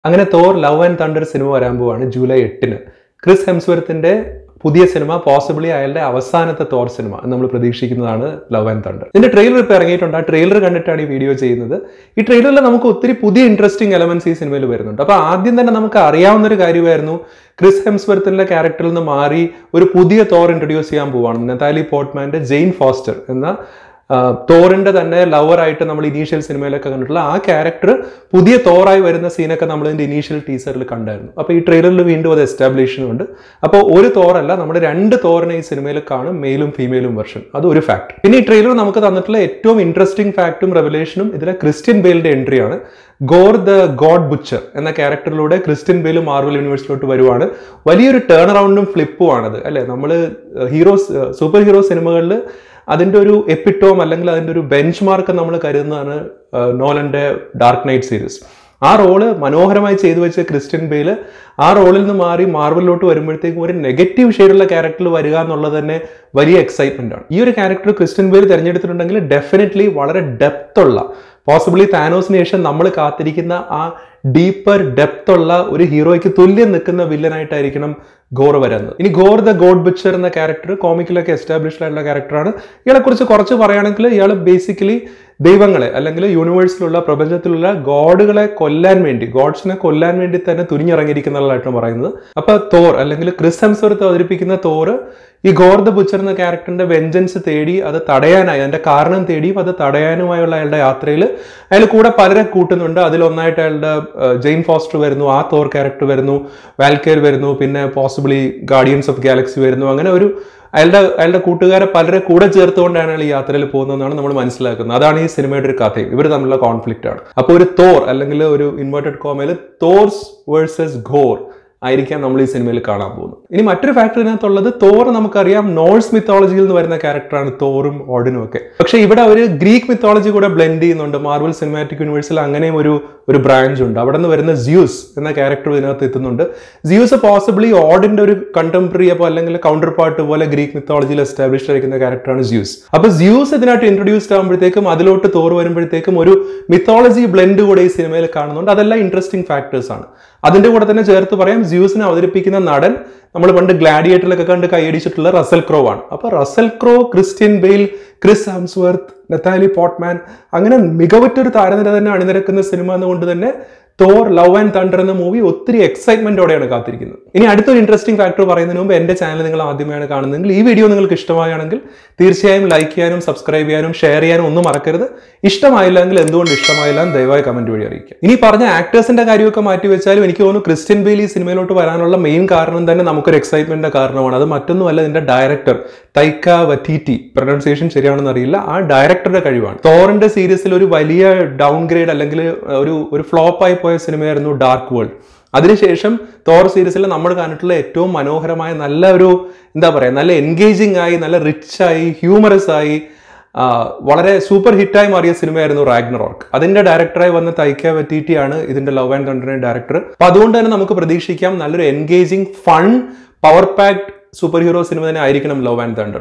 അങ്ങനെ Thor love and thunder സിനിമ വരാൻ പോവാണ് ജൂലൈ എട്ടിന് ക്രിസ് ഹെംസ്വർത്തിന്റെ പുതിയ സിനിമ പോസിബിളി അയാളുടെ അവസാനത്തെ തോർ സിനിമ എന്ന് നമ്മൾ പ്രതീക്ഷിക്കുന്നതാണ് ലവ് ആൻഡ് തണ്ടർ ഇതിന്റെ ട്രെയിലർ ഇപ്പോൾ ഇറങ്ങിയിട്ടുണ്ട് ആ ട്രെയിലർ കണ്ടിട്ടാണ് ഈ വീഡിയോ ചെയ്യുന്നത് ഈ ട്രെയിലറിൽ നമുക്ക് ഒത്തിരി പുതിയ ഇൻട്രസ്റ്റിംഗ് എലമെന്റ്സ് ഈ സിനിമയിൽ വരുന്നുണ്ട് അപ്പോൾ ആദ്യം തന്നെ നമുക്ക് അറിയാവുന്ന ഒരു കാര്യമായിരുന്നു ക്രിസ് ഹെംസ്വർത്തിന്റെ ക്യാരക്ടറിൽ നിന്ന് മാറി ഒരു പുതിയ തോർ ഇൻട്രൊഡ്യൂസ് ചെയ്യാൻ പോവാണ് നെതാലി പോർട്ട്മാന്റെ ജെയിൻ ഫോസ്റ്റർ എന്ന തോറിന്റെ തന്നെ ലവറായിട്ട് നമ്മൾ ഇനീഷ്യൽ സിനിമയിലൊക്കെ കണ്ടിട്ടുള്ള ആ ക്യാരക്ടർ പുതിയ തോറായി വരുന്ന സീനൊക്കെ നമ്മൾ ഇതിന്റെ ഇനീഷ്യൽ ടീസറിൽ കണ്ടായിരുന്നു അപ്പോൾ ഈ ട്രെയിലറിൽ വീണ്ടും അത് എസ്റ്റാബ്ലിഷ് ഉണ്ട് അപ്പോൾ ഒരു തോറല്ല നമ്മൾ രണ്ട് തോറിനെ ഈ സിനിമയിൽ കാണും മെയിലും ഫീമെയിലും വെർഷൻ അത് ഒരു ഫാക്ട് പിന്നെ ഈ ട്രെയിലർ നമുക്ക് തന്നിട്ടുള്ള ഏറ്റവും ഇൻട്രസ്റ്റിംഗ് ഫാക്റ്റും റെവലേഷനും ഇതിലെ ക്രിസ്ത്യൻ ബെയിലിന്റെ എൻട്രിയാണ് ഗോർ ദ ഗോഡ് ബുച്ചർ എന്ന ക്യാരക്ടറിലൂടെ ക്രിസ്ത്യൻ ബെയിലും മാർവൽ യൂണിവേഴ്സിലോട്ട് വരുവാണ് വലിയൊരു ടേൺ അറൗണ്ടും ഫ്ലിപ്പും ആണത് അല്ലേ നമ്മൾ ഹീറോസ് സൂപ്പർ ഹീറോ സിനിമകളിൽ അതിൻ്റെ ഒരു എപ്പിറ്റോം അല്ലെങ്കിൽ അതിൻ്റെ ഒരു ബെഞ്ച് മാർക്ക് നമ്മൾ കരുതുന്നതാണ് നോലന്റെ ഡാർക്ക് നൈറ്റ് സീരീസ് ആ റോള് മനോഹരമായി ചെയ്തു വെച്ച ക്രിസ്ത്യൻ ബെയില് ആ റോളിൽ നിന്ന് മാറി മാർവലിലോട്ട് വരുമ്പോഴത്തേക്കും ഒരു നെഗറ്റീവ് ഷെയ്ഡുള്ള ക്യാരക്ടറിൽ വരിക എന്നുള്ളത് തന്നെ വലിയ എക്സൈറ്റ്മെന്റ് ആണ് ഈ ഒരു ക്യാരക്ടർ ക്രിസ്ത്യൻ ബെയിൽ തിരഞ്ഞെടുത്തിട്ടുണ്ടെങ്കിൽ ഡെഫിനറ്റ്ലി വളരെ ഡെപ്ത് ഉള്ള പോസിബിളി താനോസിന് ശേഷം നമ്മൾ കാത്തിരിക്കുന്ന ആ ഡീപ്പർ ഡെപ്ത് ഉള്ള ഒരു ഹീറോയ്ക്ക് തുല്യം നിൽക്കുന്ന വില്ലനായിട്ടായിരിക്കണം ഗോർ വരുന്നത് ഇനി ഗോർ ദ ഗോഡ് ബിച്ചർ എന്ന ക്യാരക്ടർ കോമിക്കിലൊക്കെ എസ്റ്റാബ്ലിഷ്ഡ് ആയിട്ടുള്ള ക്യാരക്ടറാണ് ഇയാളെക്കുറിച്ച് കുറച്ച് പറയുകയാണെങ്കിൽ ഇയാൾ ബേസിക്കലി ദൈവങ്ങളെ അല്ലെങ്കിൽ യൂണിവേഴ്സിലുള്ള പ്രപഞ്ചത്തിലുള്ള ഗോഡുകളെ കൊല്ലാൻ വേണ്ടി ഗോഡ്സിനെ കൊല്ലാൻ വേണ്ടി തന്നെ തുനിഞ്ഞിറങ്ങിയിരിക്കുന്നതായിട്ടാണ് പറയുന്നത് അപ്പൊ തോർ അല്ലെങ്കിൽ ക്രിസ് ഹെംസ്വർത്ത് അവതരിപ്പിക്കുന്ന തോറ് ഈ ഗോർ ദ ബുച്ചർ എന്ന ക്യാരക്ടറിന്റെ വെഞ്ചൻസ് തേടി അത് തടയാനായി അതിന്റെ കാരണം തേടിയും അത് തടയാനുമായുള്ള അയാളുടെ യാത്രയിൽ അയാൾ കൂടെ പലരെ കൂട്ടുന്നുണ്ട് അതിലൊന്നായിട്ട് അയാളുടെ ജെയിൻ ഫോസ്റ്റർ വരുന്നു ആ തോർ ക്യാരക്ടർ വരുന്നു വാൽക്കേർ വരുന്നു പിന്നെ പോസിബിളി ഗാർഡിയൻസ് ഓഫ് ഗാലക്സി വരുന്നു അങ്ങനെ ഒരു അയാളുടെ അയാളുടെ കൂട്ടുകാരെ പലരെ കൂടെ ചേർത്തുകൊണ്ടാണ് അയാൾ ഈ യാത്രയിൽ പോകുന്നതെന്നാണ് നമ്മൾ മനസ്സിലാക്കുന്നത് അതാണ് ഈ സിനിമയുടെ ഒരു കഥയും ഇവർ തമ്മിലുള്ള കോൺഫ്ലിക്റ്റ് ആണ് അപ്പോൾ ഒരു തോർ അല്ലെങ്കിൽ ഒരു ഇൻവേർട്ടഡ് കോമയിൽ തോർസ് വേഴ്സസ് ഘോർ ആയിരിക്കാം നമ്മൾ ഈ സിനിമയിൽ കാണാൻ പോകുന്നത് ഇനി മറ്റൊരു ഫാക്ടർ ഇതിനകത്തുള്ളത് തോർ നമുക്കറിയാം നോൾസ് മിത്തോളജിയിൽ നിന്ന് വരുന്ന ക്യാരക്ടറാണ് തോറും ഓഡിനും ഒക്കെ പക്ഷെ ഇവിടെ ഒരു ഗ്രീക്ക് മിത്തോളജി കൂടെ ബ്ലെൻഡ് ചെയ്യുന്നുണ്ട് മാർവൽ സിനിമാറ്റിക് യൂണിവേഴ്സിൽ അങ്ങനെയും ഒരു ഒരു ബ്രാഞ്ച് ഉണ്ട് അവിടെ നിന്ന് വരുന്ന ജ്യൂസ് എന്ന ക്യാരക്ടർ ഇതിനകത്ത് എത്തുന്നുണ്ട് ജ്യൂസ് പോസിബിളി ഓഡിന്റെ ഒരു കണ്ടംപററി അപ്പോൾ അല്ലെങ്കിൽ കൗണ്ടർ പാർട്ട് പോലെ ഗ്രീക്ക് മിത്തോളജിയിൽ എസ്റ്റാബ്ലിഷ് ആയിരിക്കുന്ന ക്യാരക്ടറാണ് ജ്യൂസ് അപ്പൊ ജ്യൂസ് ഇതിനായിട്ട് ഇൻട്രൊഡ്യൂസ്ഡ് ആകുമ്പോഴത്തേക്കും അതിലോട്ട് തോർ വരുമ്പോഴത്തേക്കും ഒരു മിത്തോളജി ബ്ലെൻഡ് കൂടെ ഈ സിനിമയിൽ കാണുന്നുണ്ട് അതെല്ലാം ഇൻട്രസ്റ്റിംഗ് ഫാക്ടേഴ്സ് ആണ് അതിന്റെ കൂടെ തന്നെ ചേർത്ത് പറയാം ജ്യൂസിനെ അവതരിപ്പിക്കുന്ന നടൻ നമ്മൾ പണ്ട് ഗ്ലാഡിയേറ്ററിലൊക്കെ കണ്ട് കൈയടിച്ചിട്ടുള്ള റസൽ ക്രോ ആണ് അപ്പൊ Russell Crowe Christian Bale Chris Hemsworth Natalie Portman അങ്ങനെ മികവുറ്റൊരു താരനിര തന്നെ അണിനിരക്കുന്ന സിനിമ എന്നുകൊണ്ട് തന്നെ തോർ ലവ് ആൻഡ് തണ്ടർ എന്ന മൂവി ഒത്തിരി എക്സൈറ്റ്മെന്റോടെയാണ് കാത്തിരിക്കുന്നത് ഇനി അടുത്തൊരു ഇൻട്രസ്റ്റിംഗ് ഫാക്ടർ പറയുന്നതിന് മുമ്പ് എന്റെ ചാനൽ നിങ്ങൾ ആദ്യമായാണ് കാണുന്നതെങ്കിൽ ഈ വീഡിയോ നിങ്ങൾക്ക് ഇഷ്ടമായാണെങ്കിൽ തീർച്ചയായും ലൈക്ക് ചെയ്യാനും സബ്സ്ക്രൈബ് ചെയ്യാനും ഷെയർ ചെയ്യാനും ഒന്നും മറക്കരുത് ഇഷ്ടമായില്ലെങ്കിൽ എന്തുകൊണ്ട് ഇഷ്ടമായില്ല എന്ന് ദയവായി കമന്റ് വഴി അറിയിക്കുക ഇനി പറഞ്ഞ ആക്ടേഴ്സിന്റെ കാര്യമൊക്കെ മാറ്റി വെച്ചാലും എനിക്ക് തോന്നുന്നു ക്രിസ്ത്യൻ ബെയിൽ ഈ സിനിമയിലോട്ട് വരാനുള്ള മെയിൻ കാരണം തന്നെ നമുക്കൊരു എക്സൈറ്റ്മെന്റിന്റെ കാരണമാണ് അത് മറ്റൊന്നുമല്ല ഇതിന്റെ ഡയറക്ടർ തൈക്ക വറ്റീറ്റി പ്രൊനൗൺസിയേഷൻ ശരിയാണെന്ന് അറിയില്ല ആ ഡയറക്ടറുടെ കഴിവാണ് തോറിന്റെ സീരീസിൽ ഒരു വലിയ ഡൗൺ ഗ്രേഡ് അല്ലെങ്കിൽ ഒരു ഒരു ഫ്ലോപ്പായി പോയ സിനിമയായിരുന്നു ഡാർക്ക് വേൾഡ് അതിനുശേഷം തോർ സീരീസിൽ നമ്മൾ കണ്ടിട്ടുള്ള ഏറ്റവും മനോഹരമായ നല്ല ഒരു എന്താ പറയുക നല്ല എൻഗേജിങ് ആയി നല്ല റിച്ച് ആയി ഹ്യൂമറസ് ആയി വളരെ സൂപ്പർ ഹിറ്റായി മാറിയ സിനിമയായിരുന്നു റാഗ്നറോർക്ക് അതിന്റെ ഡയറക്ടറായി വന്ന തൈക്ക വറ്റീറ്റിയാണ് ഇതിന്റെ ലവ് ആൻഡ് തണ്ടറിന്റെ ഡയറക്ടർ അപ്പൊ അതുകൊണ്ട് തന്നെ നമുക്ക് പ്രതീക്ഷിക്കാം നല്ലൊരു engaging fun power packed super hero സിനിമ തന്നെ ആയിരിക്കണം ലവ് ആൻഡ് തണ്ടർ